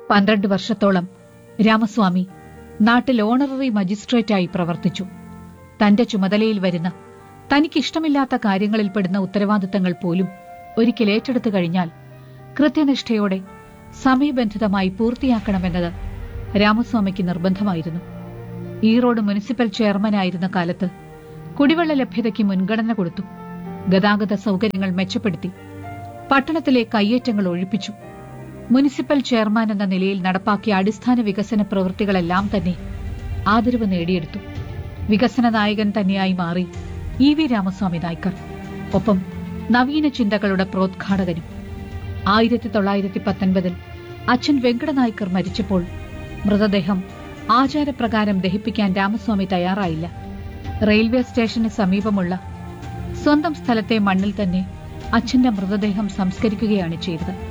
പന്ത്രണ്ട് വർഷത്തോളം രാമസ്വാമി നാട്ടിൽ ഓണററി മജിസ്ട്രേറ്റായി പ്രവർത്തിച്ചു തന്റെ ചുമതലയിൽ വരുന്ന തനിക്കിഷ്ടമില്ലാത്ത കാര്യങ്ങളിൽ പെടുന്ന ഉത്തരവാദിത്തങ്ങൾ പോലും ഒരിക്കൽ ഏറ്റെടുത്തു കഴിഞ്ഞാൽ കൃത്യനിഷ്ഠയോടെ സമയബന്ധിതമായി പൂർത്തിയാക്കണമെന്നത് രാമസ്വാമിക്ക് നിർബന്ധമായിരുന്നു ഈറോഡ് മുനിസിപ്പൽ ചെയർമാനായിരുന്ന കാലത്ത് കുടിവെള്ള ലഭ്യതയ്ക്ക് മുൻഗണന കൊടുത്തു ഗതാഗത സൗകര്യങ്ങൾ മെച്ചപ്പെടുത്തി പട്ടണത്തിലെ കയ്യേറ്റങ്ങൾ ഒഴിപ്പിച്ചു മുനിസിപ്പൽ ചെയർമാൻ എന്ന നിലയിൽ നടപ്പാക്കിയ അടിസ്ഥാന വികസന പ്രവൃത്തികളെല്ലാം തന്നെ ആദരവ് നേടിയെടുത്തു വികസന നായകൻ തന്നെയായി മാറി ഇ വി രാമസ്വാമി നായ്ക്കർ ഒപ്പം നവീന ചിന്തകളുടെ പ്രോദ്ഘാടകനും ആയിരത്തി തൊള്ളായിരത്തി പത്തൊൻപതിൽ അച്ഛൻ വെങ്കടനായ്ക്കർ മരിച്ചപ്പോൾ മൃതദേഹം ആചാരപ്രകാരം ദഹിപ്പിക്കാൻ രാമസ്വാമി തയ്യാറായില്ല റെയിൽവേ സ്റ്റേഷന് സമീപമുള്ള സ്വന്തം സ്ഥലത്തെ മണ്ണിൽ തന്നെ അച്ഛന്റെ മൃതദേഹം സംസ്കരിക്കുകയാണ് ചെയ്തത്